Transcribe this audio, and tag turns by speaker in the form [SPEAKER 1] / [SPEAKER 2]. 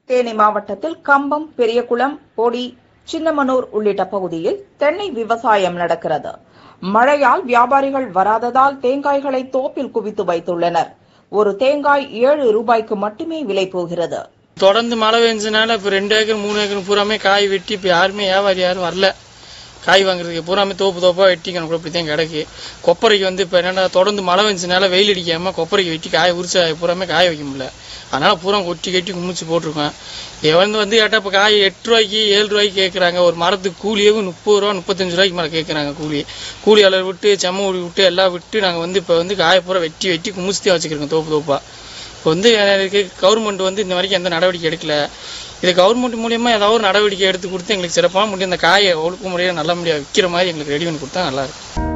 [SPEAKER 1] தேனி மாவட்டத்தில் கம்பம் பெரியகுளம் பொடி சின்னமனூர் உள்ளிட்ட பகுதியில் தென்னை விவசாயம் நடக்கிறது மழையால் வியாபாரிகள் வராததால் தேங்காய்களை தோப்பில் குவித்து வைத்துள்ளனர் ஒரு தேங்காய் ஏழு ரூபாய்க்கு மட்டுமே விலை போகிறது
[SPEAKER 2] தொடர்ந்து மழை பெஞ்சனால இப்போ ரெண்டு ஏக்கர் மூணு ஏக்கர் பூராமே காய் வெட்டி இப்போ யாருமே வியாபாரி யாரும் வரல காய் வாங்குறதுக்கு பூராமே தோப்பு தோப்பா வெட்டி கணக்கு இப்படி தான் கிடக்கு கொப்பரைக்கு வந்து இப்போ என்னன்னா தொடர்ந்து மழை பெஞ்சனால வெயில் அடிக்காம கொப்பரைக்கு வெட்டி காய உரிச்ச பூராமே காய வைக்க முடியல அதனால பூரா கொட்டி கட்டி குமிச்சு போட்டிருக்கோம் இவன் வந்து கேட்டால் இப்போ காய் எட்டு ரூபாய்க்கு ஏழு ரூபாய்க்கு கேட்குறாங்க ஒரு மரத்துக்கு கூலியே முப்பது ரூபா முப்பத்தஞ்சு ரூபாய்க்கு மேலே கேட்குறாங்க கூலி கூலி அளவு விட்டு செம்ம ஊடி விட்டு எல்லாம் விட்டு நாங்கள் வந்து இப்போ வந்து காய பூரா வெட்டி வெட்டி குமிச்சு தான் வச்சுக்கிறோம் தோப்பு தோப்பா இப்போ வந்து எனக்கு கவர்மெண்ட் வந்து இந்த வரைக்கும் எந்த நடவடிக்கை எடுக்கல இது கவர்மெண்ட் மூலியமா ஏதாவது ஒரு நடவடிக்கை எடுத்து கொடுத்து எங்களுக்கு சிறப்பான முடியும் இந்த காயை ஒழுக்க முறையாக நல்ல முடியாது விற்கிற மாதிரி எங்களுக்கு ரெடி பண்ணி கொடுத்தா நல்லா இருக்கும்